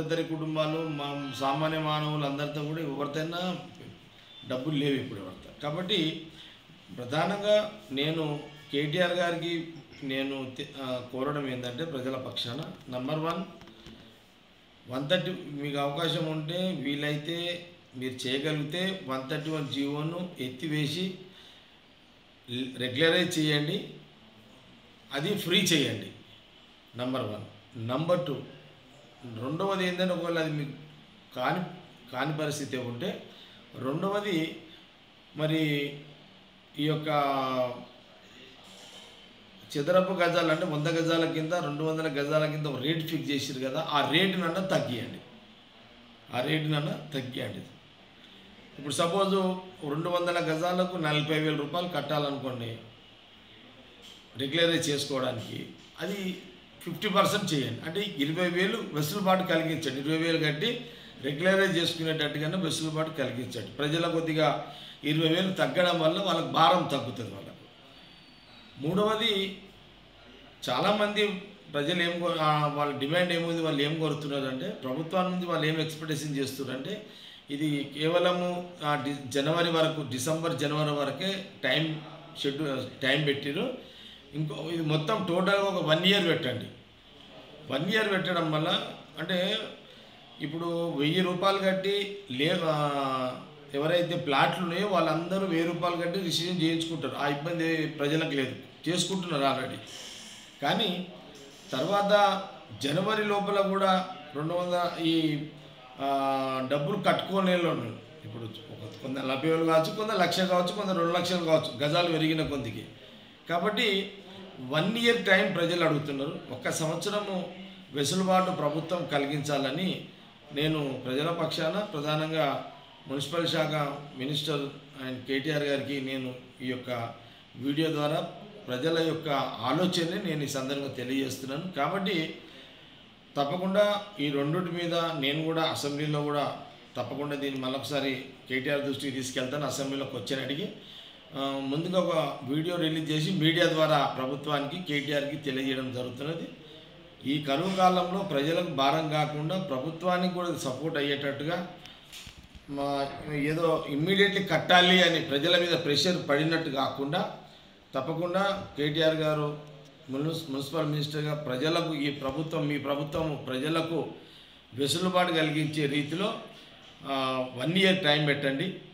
మధ్యతరి కుటుంబాలు మా సామాన్య మానవులు అందరితో కూడా ఎవరితోనైనా డబ్బులు లేవు ఇప్పుడు ఎవరితో కాబట్టి ప్రధానంగా నేను కేటీఆర్ గారికి నేను తె- ఆ, కోరడం ఏంటంటే ప్రజల పక్షాన నంబర్ వన్ వన్ థర్టీ మీకు అవకాశం ఉంటే వీలైతే మీరు చేయగలిగితే వన్ థర్టీ వన్ జీవోను ఎత్తివేసి రెగ్యులరైజ్ చేయండి అది ఫ్రీ చేయండి నంబర్ వన్ నంబర్ టూ రెండవది ఏంటంటే ఒకవేళ అది మీకు కాని కాని పరిస్థితి ఉంటే రెండవది మరి ఈ యొక్క చదరపు గజాలు అంటే వంద గజాల కింద రెండు వందల గజాల కింద ఒక రేట్ ఫిక్స్ చేసిరు కదా ఆ రేటునన్నా తగ్గియండి ఆ రేటునన్నా తగ్గియండి ఇప్పుడు సపోజు రెండు వందల గజాలకు నలభై వేల రూపాయలు కట్టాలనుకోండి రెగ్యులరైజ్ చేసుకోవడానికి అది ఫిఫ్టీ పర్సెంట్ చేయండి అంటే ఇరవై వేలు వెసులుబాటు కలిగించండి ఇరవై వేలు కట్టి రెగ్యులరైజ్ చేసుకునేటట్టుగానే వెసులుబాటు కలిగించండి ప్రజల కొద్దిగా ఇరవై వేలు తగ్గడం వల్ల వాళ్ళకి భారం తగ్గుతుంది వాళ్ళకు మూడవది చాలామంది ప్రజలు ఏం కో- ఆ, వాళ్ళ డిమాండ్ ఏముంది వాళ్ళు ఏం కోరుతున్నారంటే ప్రభుత్వం నుంచి వాళ్ళు ఏం ఎక్స్పెక్టేషన్ చేస్తున్నారంటే ఇది కేవలము ఆ, డి- జనవరి వరకు డిసెంబర్ జనవరి వరకే టైం షెడ్యూల్ టైం పెట్టిరు ఇంకో ఇది మొత్తం టోటల్గా ఒక వన్ ఇయర్ పెట్టండి వన్ ఇయర్ పెట్టడం వల్ల అంటే ఇప్పుడు వెయ్యి రూపాయలు కట్టి లే ఆ, ఎవరైతే ప్లాట్లు ఉన్నాయో వాళ్ళందరూ వెయ్యి రూపాయలు కట్టి రిజిస్ట్రేషన్ చేయించుకుంటారు ఆ ఇబ్బంది ప్రజలకు లేదు చేసుకుంటున్నారు ఆల్రెడీ కానీ తర్వాత జనవరి లోపల కూడా రెండు వందల ఈ ఆ, డబ్బులు కట్టుకోనే ఉన్నారు ఇప్పుడు ఒక కొంత నలభై వేలు కావచ్చు కొంత లక్ష కావచ్చు కొంత రెండు లక్షలు కావచ్చు గజాలు పెరిగిన కొందికి కాబట్టి వన్ ఇయర్ టైం ప్రజలు అడుగుతున్నారు ఒక్క సంవత్సరము వెసులుబాటు ప్రభుత్వం కలిగించాలని నేను ప్రజల పక్షాన ప్రధానంగా మున్సిపల్ శాఖ మినిస్టర్ అండ్ కేటీఆర్ గారికి నేను ఈ యొక్క వీడియో ద్వారా ప్రజల యొక్క ఆలోచనని నేను ఈ సందర్భంగా తెలియజేస్తున్నాను కాబట్టి తప్పకుండా ఈ రెండుటి మీద నేను కూడా అసెంబ్లీలో కూడా తప్పకుండా దీన్ని మళ్ళొకసారి కేటీఆర్ దృష్టికి తీసుకెళ్తాను అసెంబ్లీలోకి వచ్చాను అడిగి ఆ, ముందుగా ఒక వీడియో రిలీజ్ చేసి మీడియా ద్వారా ప్రభుత్వానికి కేటీఆర్కి తెలియజేయడం జరుగుతున్నది ఈ కరువు కాలంలో ప్రజలకు భారం కాకుండా ప్రభుత్వానికి కూడా సపోర్ట్ అయ్యేటట్టుగా మా ఏదో ఇమ్మీడియట్లీ కట్టాలి అని ప్రజల మీద ప్రెషర్ పడినట్టు కాకుండా తప్పకుండా కేటీఆర్ గారు మున్సి మున్సిపల్ మినిస్టర్గా ప్రజలకు ఈ ప్రభుత్వం మీ ప్రభుత్వం ప్రజలకు వెసులుబాటు కలిగించే రీతిలో వన్ ఇయర్ టైం పెట్టండి